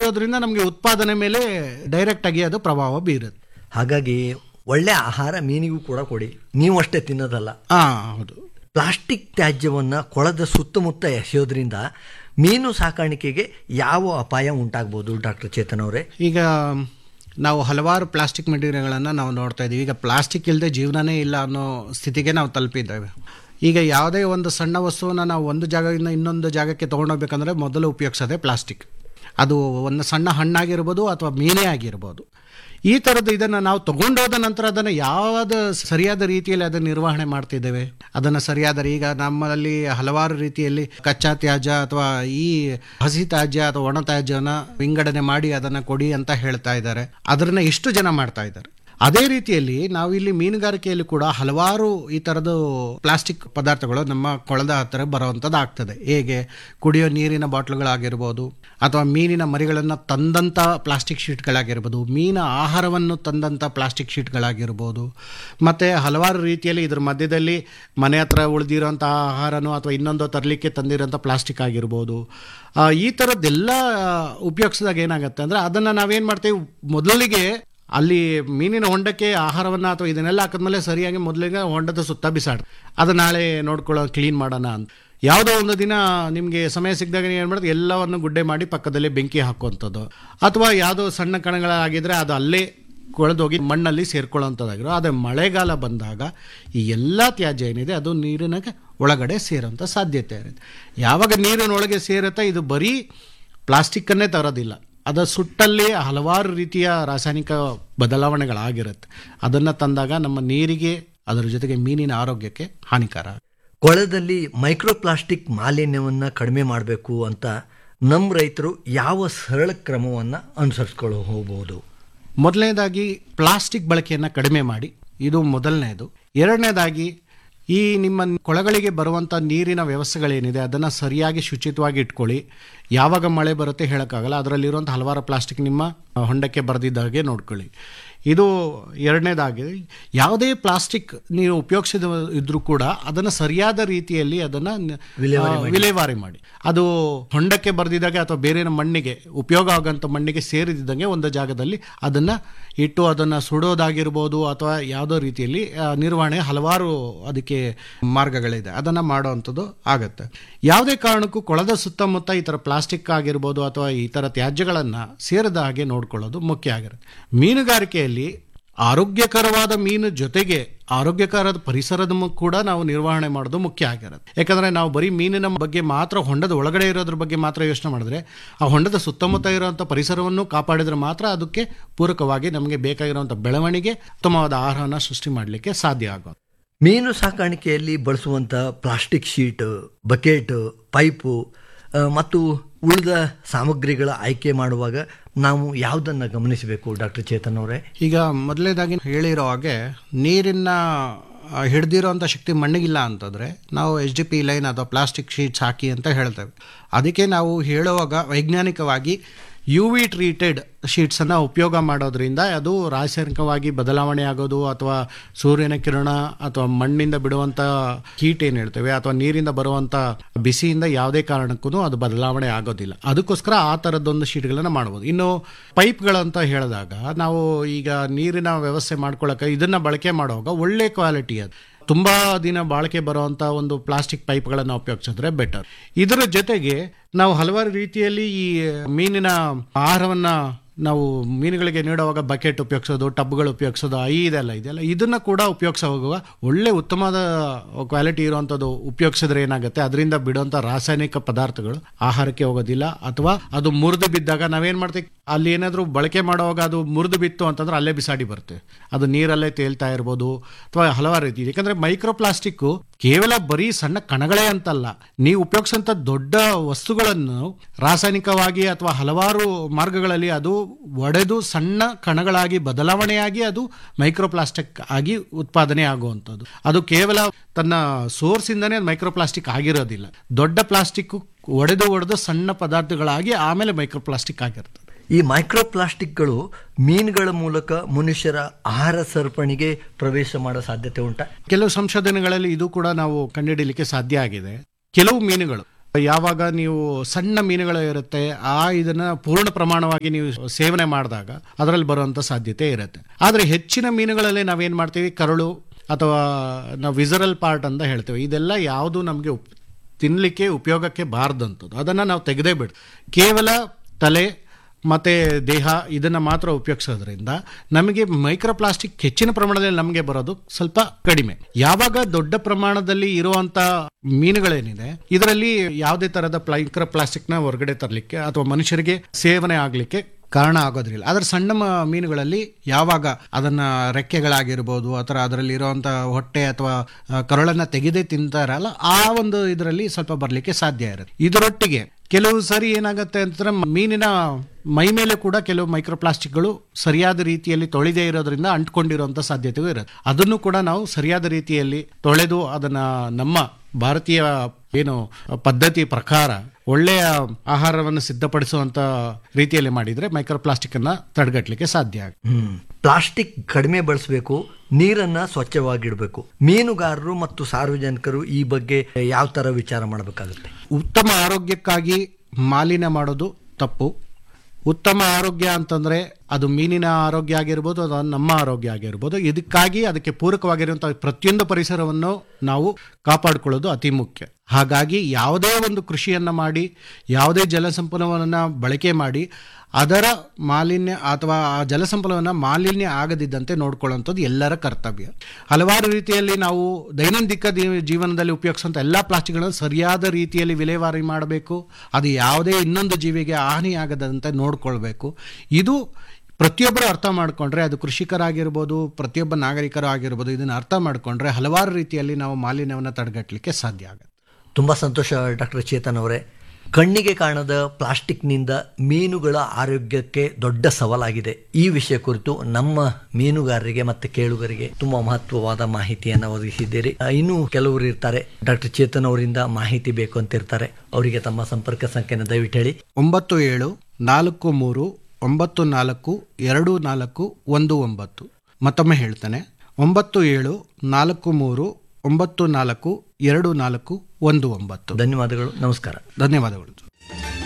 ಇರೋದ್ರಿಂದ ನಮಗೆ ಉತ್ಪಾದನೆ ಮೇಲೆ ಡೈರೆಕ್ಟ್ ಆಗಿ ಅದು ಪ್ರಭಾವ ಬೀರುತ್ತೆ ಹಾಗಾಗಿ ಒಳ್ಳೆ ಆಹಾರ ಮೀನಿಗೂ ಕೂಡ ಕೊಡಿ ನೀವು ಅಷ್ಟೇ ತಿನ್ನೋದಲ್ಲ ಹಾ ಹೌದು ಪ್ಲಾಸ್ಟಿಕ್ ತ್ಯಾಜ್ಯವನ್ನು ಕೊಳದ ಸುತ್ತಮುತ್ತ ಎಸೆಯೋದ್ರಿಂದ ಮೀನು ಸಾಕಾಣಿಕೆಗೆ ಯಾವ ಅಪಾಯ ಉಂಟಾಗ್ಬೋದು ಡಾಕ್ಟರ್ ಚೇತನ್ ಅವರೇ ಈಗ ನಾವು ಹಲವಾರು ಪ್ಲಾಸ್ಟಿಕ್ ಮೆಟೀರಿಯಲ್ಗಳನ್ನು ನಾವು ನೋಡ್ತಾ ಇದ್ದೀವಿ ಈಗ ಪ್ಲಾಸ್ಟಿಕ್ ಇಲ್ಲದೆ ಜೀವನನೇ ಇಲ್ಲ ಅನ್ನೋ ಸ್ಥಿತಿಗೆ ನಾವು ತಲುಪಿದ್ದೇವೆ ಈಗ ಯಾವುದೇ ಒಂದು ಸಣ್ಣ ವಸ್ತುವನ್ನು ನಾವು ಒಂದು ಜಾಗದಿಂದ ಇನ್ನೊಂದು ಜಾಗಕ್ಕೆ ತೊಗೊಂಡೋಗ್ಬೇಕಂದ್ರೆ ಮೊದಲು ಉಪಯೋಗಿಸೋದೇ ಪ್ಲಾಸ್ಟಿಕ್ ಅದು ಒಂದು ಸಣ್ಣ ಹಣ್ಣಾಗಿರ್ಬೋದು ಅಥವಾ ಮೀನೇ ಆಗಿರ್ಬೋದು ಈ ಥರದ್ದು ಇದನ್ನು ನಾವು ತಗೊಂಡೋದ ನಂತರ ಅದನ್ನು ಯಾವ್ದು ಸರಿಯಾದ ರೀತಿಯಲ್ಲಿ ಅದನ್ನು ನಿರ್ವಹಣೆ ಮಾಡ್ತಿದ್ದೇವೆ ಅದನ್ನು ಸರಿಯಾದ ಈಗ ನಮ್ಮಲ್ಲಿ ಹಲವಾರು ರೀತಿಯಲ್ಲಿ ಕಚ್ಚಾ ತ್ಯಾಜ್ಯ ಅಥವಾ ಈ ಹಸಿ ತ್ಯಾಜ್ಯ ಅಥವಾ ಒಣ ತ್ಯಾಜ್ಯನ ವಿಂಗಡಣೆ ಮಾಡಿ ಅದನ್ನು ಕೊಡಿ ಅಂತ ಹೇಳ್ತಾ ಇದ್ದಾರೆ ಅದನ್ನ ಎಷ್ಟು ಜನ ಮಾಡ್ತಾ ಇದ್ದಾರೆ ಅದೇ ರೀತಿಯಲ್ಲಿ ನಾವು ಇಲ್ಲಿ ಮೀನುಗಾರಿಕೆಯಲ್ಲಿ ಕೂಡ ಹಲವಾರು ಈ ಥರದ್ದು ಪ್ಲಾಸ್ಟಿಕ್ ಪದಾರ್ಥಗಳು ನಮ್ಮ ಕೊಳದ ಹತ್ತಿರ ಬರುವಂಥದ್ದು ಆಗ್ತದೆ ಹೇಗೆ ಕುಡಿಯೋ ನೀರಿನ ಬಾಟ್ಲುಗಳಾಗಿರ್ಬೋದು ಅಥವಾ ಮೀನಿನ ಮರಿಗಳನ್ನು ತಂದಂಥ ಪ್ಲಾಸ್ಟಿಕ್ ಶೀಟ್ಗಳಾಗಿರ್ಬೋದು ಮೀನ ಆಹಾರವನ್ನು ತಂದಂಥ ಪ್ಲಾಸ್ಟಿಕ್ ಶೀಟ್ಗಳಾಗಿರ್ಬೋದು ಮತ್ತು ಹಲವಾರು ರೀತಿಯಲ್ಲಿ ಇದ್ರ ಮಧ್ಯದಲ್ಲಿ ಮನೆ ಹತ್ರ ಉಳಿದಿರೋಂಥ ಆಹಾರನೋ ಅಥವಾ ಇನ್ನೊಂದು ತರಲಿಕ್ಕೆ ತಂದಿರೋಂಥ ಪ್ಲಾಸ್ಟಿಕ್ ಆಗಿರ್ಬೋದು ಆ, ಈ ಥರದ್ದೆಲ್ಲ ಉಪಯೋಗಿಸಿದಾಗ ಏನಾಗುತ್ತೆ ಅಂದರೆ ಅದನ್ನು ನಾವೇನು ಮಾಡ್ತೀವಿ ಮೊದಲಿಗೆ ಅಲ್ಲಿ ಮೀನಿನ ಹೊಂಡಕ್ಕೆ ಆಹಾರವನ್ನು ಅಥವಾ ಇದನ್ನೆಲ್ಲ ಹಾಕಿದ್ಮೇಲೆ ಸರಿಯಾಗಿ ಮೊದಲಿಗೆ ಹೊಂಡದ ಸುತ್ತ ಬಿಸಾಡ ಅದು ನಾಳೆ ನೋಡ್ಕೊಳ್ಳೋ ಕ್ಲೀನ್ ಮಾಡೋಣ ಅಂತ ಯಾವುದೋ ಒಂದು ದಿನ ನಿಮಗೆ ಸಮಯ ಸಿಕ್ಕಿದಾಗ ನೀವು ಏನು ಮಾಡೋದು ಎಲ್ಲವನ್ನು ಗುಡ್ಡೆ ಮಾಡಿ ಪಕ್ಕದಲ್ಲಿ ಬೆಂಕಿ ಹಾಕುವಂಥದ್ದು ಅಥವಾ ಯಾವುದೋ ಸಣ್ಣ ಕಣಗಳಾಗಿದ್ದರೆ ಅದು ಅಲ್ಲೇ ಕೊಳೆದೋಗಿ ಮಣ್ಣಲ್ಲಿ ಸೇರ್ಕೊಳ್ಳೋಂಥದ್ದಾಗಿರೋ ಅದೇ ಮಳೆಗಾಲ ಬಂದಾಗ ಈ ಎಲ್ಲ ತ್ಯಾಜ್ಯ ಏನಿದೆ ಅದು ನೀರಿನ ಒಳಗಡೆ ಸೇರೋಂಥ ಸಾಧ್ಯತೆ ಇರುತ್ತೆ ಯಾವಾಗ ನೀರಿನೊಳಗೆ ಸೇರುತ್ತೆ ಇದು ಬರೀ ಪ್ಲಾಸ್ಟಿಕ್ಕನ್ನೇ ತರೋದಿಲ್ಲ ಅದರ ಸುಟ್ಟಲ್ಲಿ ಹಲವಾರು ರೀತಿಯ ರಾಸಾಯನಿಕ ಬದಲಾವಣೆಗಳಾಗಿರುತ್ತೆ ಅದನ್ನು ತಂದಾಗ ನಮ್ಮ ನೀರಿಗೆ ಅದರ ಜೊತೆಗೆ ಮೀನಿನ ಆರೋಗ್ಯಕ್ಕೆ ಹಾನಿಕಾರ ಕೊಳದಲ್ಲಿ ಮೈಕ್ರೋಪ್ಲಾಸ್ಟಿಕ್ ಮಾಲಿನ್ಯವನ್ನು ಕಡಿಮೆ ಮಾಡಬೇಕು ಅಂತ ನಮ್ಮ ರೈತರು ಯಾವ ಸರಳ ಕ್ರಮವನ್ನು ಅನುಸರಿಸ್ಕೊಳ್ಳೋ ಹೋಗ್ಬೋದು ಮೊದಲನೇದಾಗಿ ಪ್ಲಾಸ್ಟಿಕ್ ಬಳಕೆಯನ್ನು ಕಡಿಮೆ ಮಾಡಿ ಇದು ಮೊದಲನೇದು ಎರಡನೇದಾಗಿ ಈ ನಿಮ್ಮ ಕೊಳಗಳಿಗೆ ಬರುವಂಥ ನೀರಿನ ವ್ಯವಸ್ಥೆಗಳೇನಿದೆ ಅದನ್ನು ಸರಿಯಾಗಿ ಶುಚಿತ್ವವಾಗಿ ಇಟ್ಕೊಳ್ಳಿ ಯಾವಾಗ ಮಳೆ ಬರುತ್ತೆ ಹೇಳೋಕ್ಕಾಗಲ್ಲ ಅದರಲ್ಲಿರುವಂಥ ಹಲವಾರು ಪ್ಲಾಸ್ಟಿಕ್ ನಿಮ್ಮ ಹೊಂಡಕ್ಕೆ ಬರೆದಿದ್ದ ಹಾಗೆ ನೋಡ್ಕೊಳ್ಳಿ ಇದು ಎರಡನೇದಾಗಿ ಯಾವುದೇ ಪ್ಲಾಸ್ಟಿಕ್ ನೀವು ಉಪಯೋಗಿಸಿದ ಇದ್ರೂ ಕೂಡ ಅದನ್ನು ಸರಿಯಾದ ರೀತಿಯಲ್ಲಿ ಅದನ್ನು ವಿಲೇವಾರಿ ಮಾಡಿ ಅದು ಹೊಂಡಕ್ಕೆ ಬರೆದಿದ್ದಾಗ ಅಥವಾ ಬೇರೆ ಮಣ್ಣಿಗೆ ಉಪಯೋಗ ಆಗೋಂಥ ಮಣ್ಣಿಗೆ ಸೇರಿದಂಗೆ ಒಂದು ಜಾಗದಲ್ಲಿ ಅದನ್ನು ಇಟ್ಟು ಅದನ್ನು ಸುಡೋದಾಗಿರ್ಬೋದು ಅಥವಾ ಯಾವುದೋ ರೀತಿಯಲ್ಲಿ ಆ, ನಿರ್ವಹಣೆ ಹಲವಾರು ಅದಕ್ಕೆ ಮಾರ್ಗಗಳಿದೆ ಅದನ್ನು ಮಾಡೋವಂಥದ್ದು ಆಗತ್ತೆ ಯಾವುದೇ ಕಾರಣಕ್ಕೂ ಕೊಳದ ಸುತ್ತಮುತ್ತ ಈ ಥರ ಪ್ಲಾಸ್ಟಿಕ್ ಆಗಿರ್ಬೋದು ಅಥವಾ ಈ ಥರ ತ್ಯಾಜ್ಯಗಳನ್ನು ಸೇರದ ಹಾಗೆ ನೋಡ್ಕೊಳ್ಳೋದು ಮುಖ್ಯ ಆಗಿರುತ್ತೆ ಮೀನುಗಾರಿಕೆಯಲ್ಲಿ ಆರೋಗ್ಯಕರವಾದ ಮೀನು ಜೊತೆಗೆ ಆರೋಗ್ಯಕರದ ಪರಿಸರದ ಮ- ಕೂಡ ನಾವು ನಿರ್ವಹಣೆ ಮಾಡೋದು ಮುಖ್ಯ ಆಗಿರುತ್ತೆ ಯಾಕಂದರೆ ನಾವು ಬರೀ ಮೀನಿನ ಬಗ್ಗೆ ಮಾತ್ರ ಹೊಂಡದ ಒಳಗಡೆ ಇರೋದ್ರ ಬಗ್ಗೆ ಮಾತ್ರ ಯೋಚನೆ ಮಾಡಿದ್ರೆ ಆ ಹೊಂಡದ ಸುತ್ತಮುತ್ತ ಇರುವಂಥ ಪರಿಸರವನ್ನು ಕಾಪಾಡಿದ್ರೆ ಮಾತ್ರ ಅದಕ್ಕೆ ಪೂರಕವಾಗಿ ನಮಗೆ ಬೇಕಾಗಿರುವಂಥ ಬೆಳವಣಿಗೆ ಉತ್ತಮವಾದ ಆಹಾರವನ್ನು ಸೃಷ್ಟಿ ಮಾಡಲಿಕ್ಕೆ ಸಾಧ್ಯ ಆಗೋದು ಮೀನು ಸಾಕಾಣಿಕೆಯಲ್ಲಿ ಬಳಸುವಂಥ ಪ್ಲಾಸ್ಟಿಕ್ ಶೀಟ್ ಬಕೆಟ್ ಪೈಪು ಆ, ಮತ್ತು ಉಳಿದ ಸಾಮಗ್ರಿಗಳ ಆಯ್ಕೆ ಮಾಡುವಾಗ ನಾವು ಯಾವುದನ್ನು ಗಮನಿಸಬೇಕು ಡಾಕ್ಟರ್ ಚೇತನ್ ಅವರೇ ಈಗ ಮೊದಲನೇದಾಗಿ ಹೇಳಿರೋ ಹಾಗೆ ನೀರಿನ ಹಿಡ್ದಿರೋಂಥ ಶಕ್ತಿ ಮಣ್ಣಿಗಿಲ್ಲ ಅಂತಂದರೆ ನಾವು ಎಚ್ ಡಿ ಪಿ ಲೈನ್ ಅಥವಾ ಪ್ಲಾಸ್ಟಿಕ್ ಶೀಟ್ಸ್ ಹಾಕಿ ಅಂತ ಹೇಳ್ತೇವೆ ಅದಕ್ಕೆ ನಾವು ಹೇಳುವಾಗ ವೈಜ್ಞಾನಿಕವಾಗಿ ಯು ವಿ ಟ್ರೀಟೆಡ್ ಶೀಟ್ಸನ್ನು ಉಪಯೋಗ ಮಾಡೋದ್ರಿಂದ ಅದು ರಾಸಾಯನಿಕವಾಗಿ ಬದಲಾವಣೆ ಆಗೋದು ಅಥವಾ ಸೂರ್ಯನ ಕಿರಣ ಅಥವಾ ಮಣ್ಣಿಂದ ಬಿಡುವಂಥ ಹೀಟ್ ಏನು ಹೇಳ್ತೇವೆ ಅಥವಾ ನೀರಿಂದ ಬರುವಂಥ ಬಿಸಿಯಿಂದ ಯಾವುದೇ ಕಾರಣಕ್ಕೂ ಅದು ಬದಲಾವಣೆ ಆಗೋದಿಲ್ಲ ಅದಕ್ಕೋಸ್ಕರ ಆ ಥರದ್ದೊಂದು ಶೀಟ್ಗಳನ್ನು ಮಾಡ್ಬೋದು ಇನ್ನು ಪೈಪ್ಗಳಂತ ಹೇಳಿದಾಗ ನಾವು ಈಗ ನೀರಿನ ವ್ಯವಸ್ಥೆ ಮಾಡ್ಕೊಳ್ಳೋಕೆ ಇದನ್ನು ಬಳಕೆ ಮಾಡುವಾಗ ಒಳ್ಳೆ ಕ್ವಾಲಿಟಿ ಅದು ತುಂಬ ದಿನ ಬಾಳಿಕೆ ಬರುವಂಥ ಒಂದು ಪ್ಲಾಸ್ಟಿಕ್ ಪೈಪ್ಗಳನ್ನು ಉಪಯೋಗಿಸಿದ್ರೆ ಬೆಟರ್ ಇದರ ಜೊತೆಗೆ ನಾವು ಹಲವಾರು ರೀತಿಯಲ್ಲಿ ಈ ಮೀನಿನ ಆಹಾರವನ್ನು ನಾವು ಮೀನುಗಳಿಗೆ ನೀಡುವಾಗ ಬಕೆಟ್ ಉಪಯೋಗಿಸೋದು ಟಬ್ಗಳು ಉಪಯೋಗಿಸೋದು ಈ ಇದೆಲ್ಲ ಇದೆಲ್ಲ ಇದನ್ನು ಕೂಡ ಉಪಯೋಗಿಸ ಹೋಗುವ ಒಳ್ಳೆ ಉತ್ತಮವಾದ ಕ್ವಾಲಿಟಿ ಇರುವಂಥದ್ದು ಉಪಯೋಗಿಸಿದ್ರೆ ಏನಾಗುತ್ತೆ ಅದರಿಂದ ಬಿಡುವಂಥ ರಾಸಾಯನಿಕ ಪದಾರ್ಥಗಳು ಆಹಾರಕ್ಕೆ ಹೋಗೋದಿಲ್ಲ ಅಥವಾ ಅದು ಮುರಿದು ಬಿದ್ದಾಗ ನಾವೇನು ಮಾಡ್ತೀವಿ ಅಲ್ಲಿ ಏನಾದರೂ ಬಳಕೆ ಮಾಡುವಾಗ ಅದು ಮುರಿದು ಬಿತ್ತು ಅಂತಂದ್ರೆ ಅಲ್ಲೇ ಬಿಸಾಡಿ ಬರುತ್ತೆ ಅದು ನೀರಲ್ಲೇ ತೇಲ್ತಾ ಇರ್ಬೋದು ಅಥವಾ ಹಲವಾರು ರೀತಿ ಯಾಕಂದ್ರೆ ಮೈಕ್ರೋ ಪ್ಲಾಸ್ಟಿಕ್ಕು ಕೇವಲ ಬರೀ ಸಣ್ಣ ಕಣಗಳೇ ಅಂತಲ್ಲ ನೀವು ಉಪಯೋಗಿಸಂತ ದೊಡ್ಡ ವಸ್ತುಗಳನ್ನು ರಾಸಾಯನಿಕವಾಗಿ ಅಥವಾ ಹಲವಾರು ಮಾರ್ಗಗಳಲ್ಲಿ ಅದು ಒಡೆದು ಸಣ್ಣ ಕಣಗಳಾಗಿ ಬದಲಾವಣೆಯಾಗಿ ಅದು ಮೈಕ್ರೋ ಪ್ಲಾಸ್ಟಿಕ್ ಆಗಿ ಉತ್ಪಾದನೆ ಆಗುವಂಥದ್ದು ಅದು ಕೇವಲ ತನ್ನ ಸೋರ್ಸ್ ಇಂದನೇ ಮೈಕ್ರೋ ಪ್ಲಾಸ್ಟಿಕ್ ಆಗಿರೋದಿಲ್ಲ ದೊಡ್ಡ ಪ್ಲಾಸ್ಟಿಕ್ ಒಡೆದು ಒಡೆದು ಸಣ್ಣ ಪದಾರ್ಥಗಳಾಗಿ ಆಮೇಲೆ ಮೈಕ್ರೋ ಪ್ಲಾಸ್ಟಿಕ್ ಆಗಿರ್ತದೆ ಈ ಮೈಕ್ರೋ ಪ್ಲಾಸ್ಟಿಕ್ಗಳು ಮೀನುಗಳ ಮೂಲಕ ಮನುಷ್ಯರ ಆಹಾರ ಸರಪಣಿಗೆ ಪ್ರವೇಶ ಮಾಡೋ ಸಾಧ್ಯತೆ ಉಂಟಾ ಕೆಲವು ಸಂಶೋಧನೆಗಳಲ್ಲಿ ಇದು ಕೂಡ ನಾವು ಕಂಡುಹಿಡಿಯಲಿಕ್ಕೆ ಸಾಧ್ಯ ಆಗಿದೆ ಕೆಲವು ಮೀನುಗಳು ಯಾವಾಗ ನೀವು ಸಣ್ಣ ಮೀನುಗಳು ಇರುತ್ತೆ ಆ ಇದನ್ನ ಪೂರ್ಣ ಪ್ರಮಾಣವಾಗಿ ನೀವು ಸೇವನೆ ಮಾಡಿದಾಗ ಅದರಲ್ಲಿ ಬರುವಂತ ಸಾಧ್ಯತೆ ಇರುತ್ತೆ ಆದರೆ ಹೆಚ್ಚಿನ ಮೀನುಗಳಲ್ಲಿ ನಾವೇನ್ ಮಾಡ್ತೀವಿ ಕರಳು ಅಥವಾ ನಾವು ವಿಸರಲ್ ಪಾರ್ಟ್ ಅಂತ ಹೇಳ್ತೇವೆ ಇದೆಲ್ಲ ಯಾವುದು ನಮಗೆ ಉಪ್ ತಿನ್ನಲಿಕ್ಕೆ ಉಪಯೋಗಕ್ಕೆ ಬಾರ್ದಂಥದ್ದು ಅದನ್ನು ನಾವು ತೆಗೆದೇ ಬಿಡ್ ಕೇವಲ ತಲೆ ಮತ್ತು ದೇಹ ಇದನ್ನು ಮಾತ್ರ ಉಪಯೋಗಿಸೋದ್ರಿಂದ ನಮಗೆ ಮೈಕ್ರೋ ಪ್ಲಾಸ್ಟಿಕ್ ಹೆಚ್ಚಿನ ಪ್ರಮಾಣದಲ್ಲಿ ನಮಗೆ ಬರೋದು ಸ್ವಲ್ಪ ಕಡಿಮೆ ಯಾವಾಗ ದೊಡ್ಡ ಪ್ರಮಾಣದಲ್ಲಿ ಇರುವಂಥ ಮೀನುಗಳೇನಿದೆ ಇದರಲ್ಲಿ ಯಾವುದೇ ಥರದ ಮೈಕ್ರೋ ಪ್ಲಾಸ್ಟಿಕ್ನ ಹೊರಗಡೆ ತರಲಿಕ್ಕೆ ಅಥವಾ ಮನುಷ್ಯರಿಗೆ ಸೇವನೆ ಆಗಲಿಕ್ಕೆ ಕಾರಣ ಆಗೋದ್ರಿಲ್ಲ ಆದರೆ ಸಣ್ಣ ಮ- ಮೀನುಗಳಲ್ಲಿ ಯಾವಾಗ ಅದನ್ನ ರೆಕ್ಕೆಗಳಾಗಿರ್ಬೋದು ಅಥವಾ ಅದರಲ್ಲಿ ಇರುವಂತ ಹೊಟ್ಟೆ ಅಥವಾ ಆ, ಕರುಳನ್ನ ತೆಗೆದೇ ತಿಂತಾರಲ್ಲ ಆ ಒಂದು ಇದರಲ್ಲಿ ಸ್ವಲ್ಪ ಬರಲಿಕ್ಕೆ ಸಾಧ್ಯ ಇರುತ್ತೆ ಇದರೊಟ್ಟಿಗೆ ಕೆಲವು ಸರಿ ಏನಾಗುತ್ತೆ ಅಂತಂದ್ರೆ ಮೀನಿನ ಮೈ ಮೇಲೆ ಕೂಡ ಕೆಲವು ಮೈಕ್ರೋ ಪ್ಲಾಸ್ಟಿಕ್ಗಳು ಸರಿಯಾದ ರೀತಿಯಲ್ಲಿ ತೊಳೆದೇ ಇರೋದ್ರಿಂದ ಅಂಟ್ಕೊಂಡಿರುವಂತ ಸಾಧ್ಯತೆಗೂ ಇರುತ್ತೆ ಅದನ್ನು ಕೂಡ ನಾವು ಸರಿಯಾದ ರೀತಿಯಲ್ಲಿ ತೊಳೆದು ಅದನ್ನ ನಮ್ಮ ಭಾರತೀಯ ಏನು ಪದ್ಧತಿ ಪ್ರಕಾರ ಒಳ್ಳೆಯ ಆಹಾರವನ್ನು ಸಿದ್ಧಪಡಿಸುವಂತ ರೀತಿಯಲ್ಲಿ ಮಾಡಿದ್ರೆ ಮೈಕ್ರೋ ಪ್ಲಾಸ್ಟಿಕ್ ಅನ್ನ ತಡೆಗಟ್ಟಲಿಕ್ಕೆ ಸಾಧ್ಯ ಆಗುತ್ತೆ ಹ್ಮ್ ಪ್ಲಾಸ್ಟಿಕ್ ಕಡಿಮೆ ಬಳಸಬೇಕು ನೀರನ್ನ ಸ್ವಚ್ಛವಾಗಿಡಬೇಕು ಮೀನುಗಾರರು ಮತ್ತು ಸಾರ್ವಜನಿಕರು ಈ ಬಗ್ಗೆ ಯಾವ ತರ ವಿಚಾರ ಮಾಡಬೇಕಾಗುತ್ತೆ ಉತ್ತಮ ಆರೋಗ್ಯಕ್ಕಾಗಿ ಮಾಲಿನ್ಯ ಮಾಡೋದು ತಪ್ಪು ಉತ್ತಮ ಆರೋಗ್ಯ ಅಂತಂದ್ರೆ ಅದು ಮೀನಿನ ಆರೋಗ್ಯ ಆಗಿರ್ಬೋದು ಅದು ನಮ್ಮ ಆರೋಗ್ಯ ಆಗಿರ್ಬೋದು ಇದಕ್ಕಾಗಿ ಅದಕ್ಕೆ ಪೂರಕವಾಗಿರುವಂತಹ ಪ್ರತಿಯೊಂದು ಪರಿಸರವನ್ನು ನಾವು ಕಾಪಾಡಿಕೊಳ್ಳೋದು ಅತಿ ಮುಖ್ಯ ಹಾಗಾಗಿ ಯಾವುದೇ ಒಂದು ಕೃಷಿಯನ್ನ ಮಾಡಿ ಯಾವುದೇ ಜಲಸಂಪನ್ಮೂಲವನ್ನು ಬಳಕೆ ಮಾಡಿ ಅದರ ಮಾಲಿನ್ಯ ಅಥವಾ ಆ ಜಲಸಂಪನ್ಮೂಲವನ್ನು ಮಾಲಿನ್ಯ ಆಗದಿದ್ದಂತೆ ನೋಡ್ಕೊಳ್ಳುವಂಥದ್ದು ಎಲ್ಲರ ಕರ್ತವ್ಯ ಹಲವಾರು ರೀತಿಯಲ್ಲಿ ನಾವು ದೈನಂದಿಕ ದಿ- ಜೀವನದಲ್ಲಿ ಉಪಯೋಗಿಸುವಂಥ ಎಲ್ಲ ಪ್ಲಾಸ್ಟಿಕ್ಗಳನ್ನು ಸರಿಯಾದ ರೀತಿಯಲ್ಲಿ ವಿಲೇವಾರಿ ಮಾಡಬೇಕು ಅದು ಯಾವುದೇ ಇನ್ನೊಂದು ಜೀವಿಗೆ ಹಾನಿಯಾಗದಂತೆ ನೋಡ್ಕೊಳ್ಬೇಕು ಇದು ಪ್ರತಿಯೊಬ್ಬರು ಅರ್ಥ ಮಾಡಿಕೊಂಡ್ರೆ ಅದು ಕೃಷಿಕರಾಗಿರ್ಬೋದು ಪ್ರತಿಯೊಬ್ಬ ನಾಗರಿಕರು ಆಗಿರ್ಬೋದು ಇದನ್ನು ಅರ್ಥ ಮಾಡಿಕೊಂಡ್ರೆ ಹಲವಾರು ರೀತಿಯಲ್ಲಿ ನಾವು ಮಾಲಿನ್ಯವನ್ನು ತಡೆಗಟ್ಟಲಿಕ್ಕೆ ಸಾಧ್ಯ ಆಗುತ್ತೆ ತುಂಬ ಸಂತೋಷ ಡಾಕ್ಟರ್ ಚೇತನ್ ಅವರೇ ಕಣ್ಣಿಗೆ ಕಾಣದ ಪ್ಲಾಸ್ಟಿಕ್ನಿಂದ ಮೀನುಗಳ ಆರೋಗ್ಯಕ್ಕೆ ದೊಡ್ಡ ಸವಾಲಾಗಿದೆ ಈ ವಿಷಯ ಕುರಿತು ನಮ್ಮ ಮೀನುಗಾರರಿಗೆ ಮತ್ತು ಕೇಳುಗರಿಗೆ ತುಂಬ ಮಹತ್ವವಾದ ಮಾಹಿತಿಯನ್ನು ಒದಗಿಸಿದ್ದೀರಿ ಆ, ಇನ್ನೂ ಕೆಲವರು ಇರ್ತಾರೆ ಡಾಕ್ಟರ್ ಚೇತನ್ ಅವರಿಂದ ಮಾಹಿತಿ ಬೇಕು ಅಂತ ಇರ್ತಾರೆ ಅವರಿಗೆ ತಮ್ಮ ಸಂಪರ್ಕ ಸಂಖ್ಯೆನ ದಯವಿಟ್ಟು ಹೇಳಿ ಒಂಬತ್ತು ಏಳು ನಾಲ್ಕು ಮೂರು ಒಂಬತ್ತು ನಾಲ್ಕು ಎರಡು ನಾಲ್ಕು ಒಂದು ಒಂಬತ್ತು ಮತ್ತೊಮ್ಮೆ ಹೇಳ್ತಾನೆ ಒಂಬತ್ತು ಏಳು ನಾಲ್ಕು ಮೂರು ಒಂಬತ್ತು ನಾಲ್ಕು ಎರಡು ನಾಲ್ಕು ಒಂದು ಒಂಬತ್ತು ಧನ್ಯವಾದಗಳು ನಮಸ್ಕಾರ ಧನ್ಯವಾದಗಳು